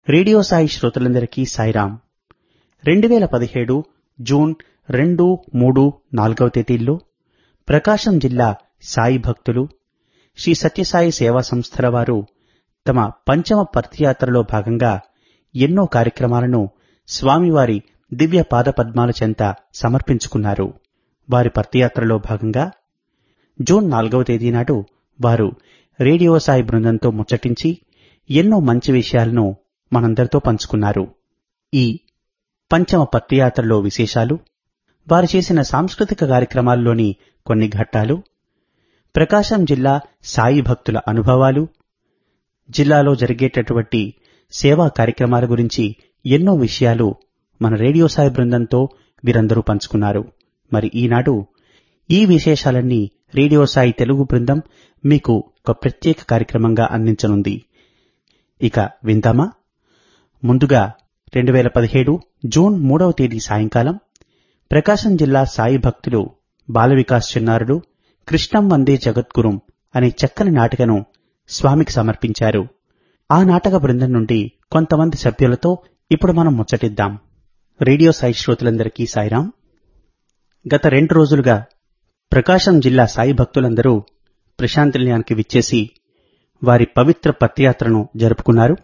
Radio Sai శ్రోతలందరికీ సాయిరాం రెండు వేల పదిహేడు జూన్ రెండు మూడు నాలుగవ తేదీల్లో ప్రకాశం జిల్లా సాయి భక్తులు శ్రీ సత్యసాయి సేవా సంస్థల వారు తమ పంచమ పర్తియాత్రలో భాగంగా ఎన్నో కార్యక్రమాలను స్వామివారి దివ్య పాదపద్మాల చెంత సమర్పించుకున్నారు వారి పర్తియాత్రలో భాగంగా జూన్ నాలుగవ తేదీ నాడు వారు రేడియో సాయి బృందంతో ముచ్చటించి ఎన్నో మంచి విషయాలను మనందరితో పంచుకున్నారు ఈ పంచమ పత్తియాత్రలో విశేషాలు వారు చేసిన సాంస్కృతిక కార్యక్రమాల్లోని కొన్ని ఘట్టాలు ప్రకాశం జిల్లా సాయి భక్తుల అనుభవాలు జిల్లాలో జరిగేటటువంటి సేవా కార్యక్రమాల గురించి ఎన్నో విషయాలు మన రేడియో సాయి బృందంతో వీరందరూ పంచుకున్నారు మరి ఈనాడు ఈ విశేషాలన్నీ రేడియో సాయి తెలుగు బృందం మీకు ఒక ప్రత్యేక కార్యక్రమంగా అందించనుంది ఇక విందామా ముందుగా రెండు వేల పదిహేడు జూన్ మూడవ తేదీ సాయంకాలం ప్రకాశం జిల్లా సాయి భక్తులు బాల వికాస్ చిన్నారులు కృష్ణం వందే జగద్గురుం అనే చక్కని నాటికను స్వామికి సమర్పించారు ఆ నాటక బృందం నుండి కొంతమంది సభ్యులతో ఇప్పుడు మనం ముచ్చటిద్దాం రేడియో సాయి శ్రోతలందరికీ సాయిరాం గత రెండు రోజులుగా ప్రకాశం జిల్లా సాయి భక్తులందరూ ప్రశాంతి నిలయానికి విచ్చేసి వారి పవిత్ర పత్యాత్రను జరుపుకున్నారు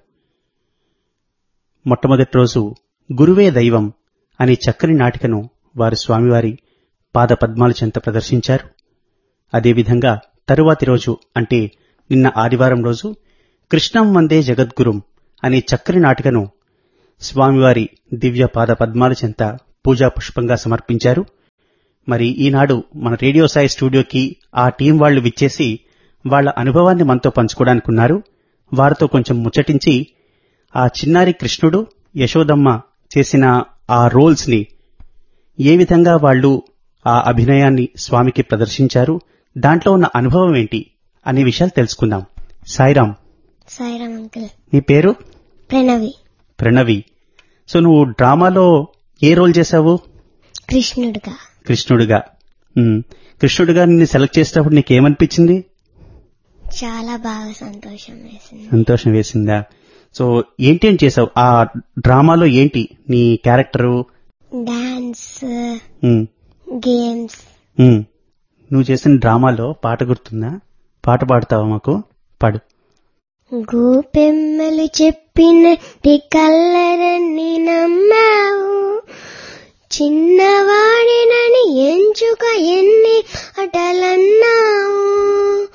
మొట్టమొదటి రోజు గురువే దైవం అనే చక్కని నాటికను వారు స్వామివారి పాద పద్మాల చెంత ప్రదర్శించారు అదేవిధంగా తరువాతి రోజు అంటే నిన్న ఆదివారం రోజు కృష్ణం వందే జగద్గురుం అనే చక్కని నాటికను స్వామివారి దివ్య పాద పద్మాల చెంత పూజా పుష్పంగా సమర్పించారు మరి ఈనాడు మన రేడియో సాయి స్టూడియోకి ఆ టీం వాళ్ళు విచ్చేసి వాళ్ళ అనుభవాన్ని మనతో పంచుకోవడానికున్నారు వారితో కొంచెం ముచ్చటించి ఆ చిన్నారి కృష్ణుడు యశోదమ్మ చేసిన ఆ రోల్స్ ని ఏ విధంగా వాళ్ళు ఆ అభినయాన్ని స్వామికి ప్రదర్శించారు దాంట్లో ఉన్న అనుభవం ఏంటి అనే విషయాలు తెలుసుకుందాం సాయిరాం సాయిరామ్ అంకుల్ నీ పేరు ప్రణవి ప్రణవి సో నువ్వు డ్రామాలో ఏ రోల్ చేశావు కృష్ణుడుగా కృష్ణుడిగా ఉమ్, కృష్ణుడిగా నిన్ను సెలెక్ట్ చేసేటప్పుడు నీకేమనిపించింది చాలా బాగా సంతోషం వేసింది సంతోషం వేసిందా సో ఏంటేం చేసావు ఆ డ్రామాలో ఏంటి నీ character dance um, games um. నువ్వు చేసిన డ్రామాలో పాట గుర్తుందా పాట పాడతావా మాకు పాడు గోపెమ్మలు చెప్పినట్టి కల్లరన్ని నమ్మావు చిన్నవాడినని ఎంచుక ఎన్ని అటలన్నావు